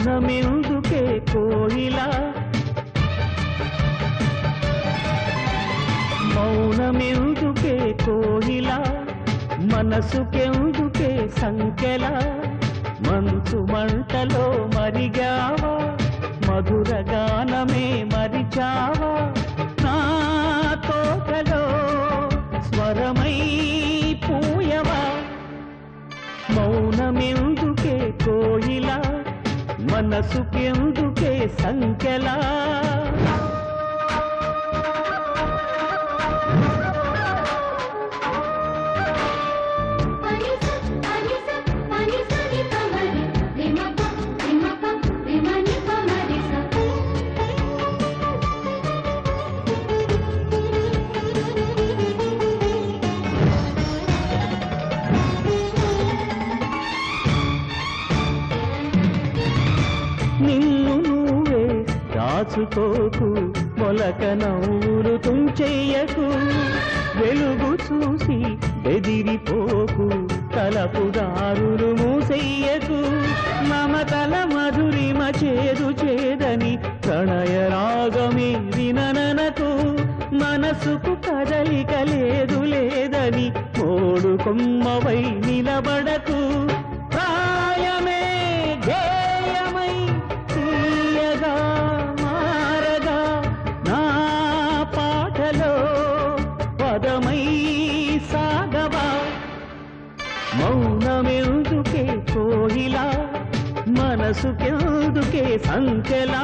మౌనమెందుకే కోయిలా మౌనమెందుకే కోయిలా మనసుకెందుకే సంఖ్యలా మంచు మంటలో మరిగావా మధుర గానమే మరిచావా నా తోటలో స్వరమై పూయవా మౌనమెందుకే కోయిలా మనసుకెందుకే సంఖ్యలా పనిస పనిస పనిస ని పమరి రిమప రిమప రిమని పమరిస నిన్ను నువ్వే దాచుకోకు మొలక నవ్వులు తుంచెయ్యకు వెలుగు చూసి బెదిరిపోకు తలపుదారులు మూసెయ్యకు మమతల మధురిమ చేదు చేదని ప్రణయ రాగమే వినననకు మనసుకు కదలిక లేదు లేదని మోడు కొమ్మవై నిలబడకు ప్రాయమే ధ్యేయమై తీయగా మారగా నా పాటలో పదమై సాగవా మౌనమెందుకే కోయిలా మనసుకెందుకే సంఖ్యలా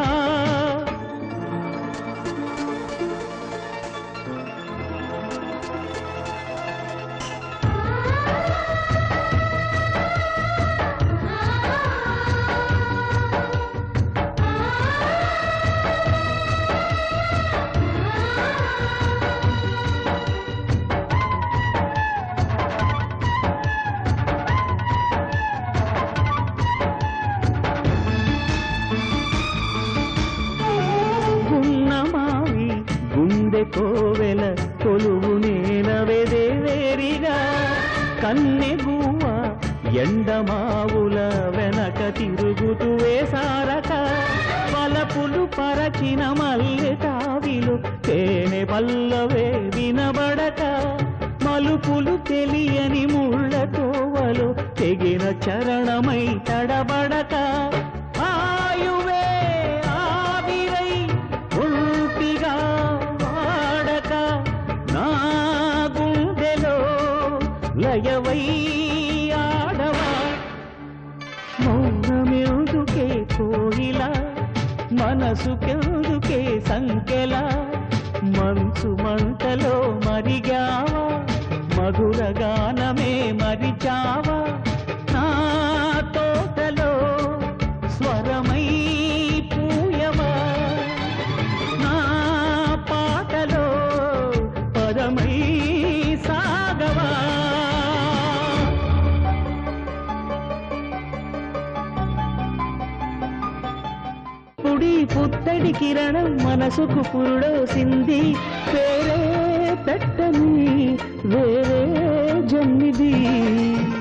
గున్నమావి గుండె కోవెల కొలువు నేనవెదే వేరిగా కన్నె గువ్వ ఎండమావుల వెనక తిరుగుతూ వేసారక పలపులు పరచిన మల్లె తావిలు తేనె పల్లవే వినబడక మలుపులు తెలియని ముళ్ళ తోవలు తెగిన చరణమై తడబడక ఆయువే ఆవిరై ఉల్పిగా వాడక నా గుండెలో లయవై ఆడవా మౌనమెందుకే కోయిలా మనసుకెందుకే సంఖ్యలా మంచు మంటలో మరిగావా మధుర గానమే మరిచావా నా తోటలో స్వరమై పూయవా నా పాటలో పదమై సాగవా పుడి పుత్తడి కిరణం మనసుకు పురుడోసింది వేరే పెట్టని వేరే జన్మిది